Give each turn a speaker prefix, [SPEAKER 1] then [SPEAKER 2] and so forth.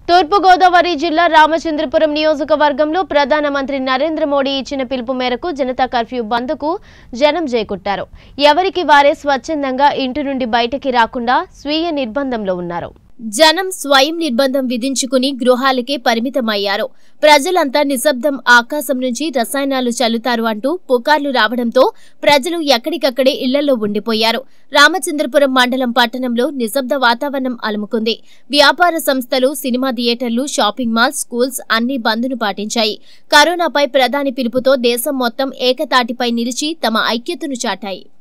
[SPEAKER 1] తూర్పుగోదావరి జిల్లా రామచంద్రపురం నియోజకవర్గంలో ప్రధానమంత్రి నరేంద్ర మోడీ ఇచ్చిన పిలుపు మేరకు జనతా కర్ఫ్యూ బంద్కు జనం చేకూట్టారు ఎవరికి వారే స్వచ్ఛందంగా ఇంటి నుండి బయటికి రాకుండా స్వీయ నిర్బంధంలో ఉన్నారు జనం స్వయం నిర్బంధం విధించుకుని గృహాలకే పరిమితమయ్యారు ప్రజలంతా నిశ్శబ్దం ఆకాశం నుంచి రసాయనాలు చల్లుతారు అంటూ పుకార్లు రావడంతో ప్రజలు ఎక్కడికక్కడే ఇళ్లలో ఉండిపోయారు రామచంద్రపురం మండలం పట్టణంలో నిశ్శబ్ద వాతావరణం అలుముకుంది వ్యాపార సంస్థలు సినిమా థియేటర్లు షాపింగ్ మాల్స్ స్కూల్స్ అన్ని బంద్ను పాటించాయి కరోనాపై ప్రధాని పిలుపుతో దేశం మొత్తం ఏకతాటిపై నిలిచి తమ ఐక్యతను చాటాయి